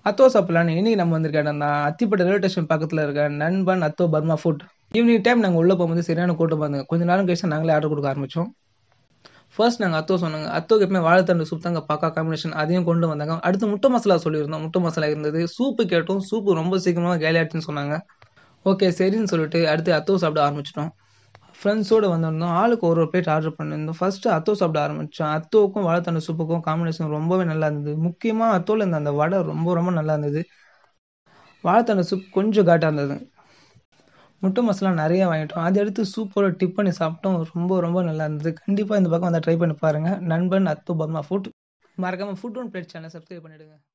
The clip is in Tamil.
அத்தோ சாப்பிடலான்னு இன்னைக்கு நம்ம வந்திருக்க இடம் தான் அத்திப்பட்ட ரயில்வே ஸ்டேஷன் பக்கத்தில் இருக்க நண்பன் அத்தோ பர்மா ஃபுட் ஈவினிங் டைம் நாங்கள் உள்ளே போகும்போது சரியான கூட்டம் பார்த்துங்க கொஞ்ச நேரம் கழிச்சு நாங்களே ஆர்டர் கொடுக்க ஆரம்பித்தோம் ஃபர்ஸ்ட் நாங்கள் அத்தோ சொன்னாங்க அத்தோக்கு எப்பவுமே வாழைத்தண்டு சூப் தாங்க பக்கா காம்பினேஷன் அதையும் கொண்டு வந்தாங்க அடுத்து முட்டை மசாலா சொல்லியிருந்தோம் முட்டை மசாலா இருந்தது சூப்பு கேட்டோம் சூப்பு ரொம்ப சீக்கிரமாக கேலியாட்டுன்னு சொன்னாங்க ஓகே சரின்னு சொல்லிட்டு அடுத்து அத்தோ சாப்பிட ஆரம்பிச்சிட்டோம் ஃப்ரெண்ட்ஸோடு வந்திருந்தோம் ஆளுக்கு ஒரு ஒரு பிளேட் ஆர்டர் பண்ணியிருந்தோம் ஃபர்ஸ்ட்டு அத்தோ சாப்பிட ஆரம்பித்தோம் அத்தோக்கும் வாழைத்தண்டு சூப்புக்கும் காம்பினேஷன் ரொம்பவே நல்லா இருந்தது முக்கியமாக அத்தோவில் இருந்த அந்த வடை ரொம்ப ரொம்ப நல்லா இருந்தது வாழைத்தண்டு சூப் கொஞ்சம் காட்டாக இருந்தது முட்டை மசாலா நிறைய வாங்கிட்டோம் அதை எடுத்து சூப்போட டிப் பண்ணி சாப்பிட்டோம் ரொம்ப ரொம்ப நல்லா இருந்தது கண்டிப்பாக இந்த பக்கம் வந்து ட்ரை பண்ணி பாருங்கள் நண்பன் அத்து பர்மா ஃபுட் மறக்காமல் food one plate channel subscribe பண்ணிவிடுங்க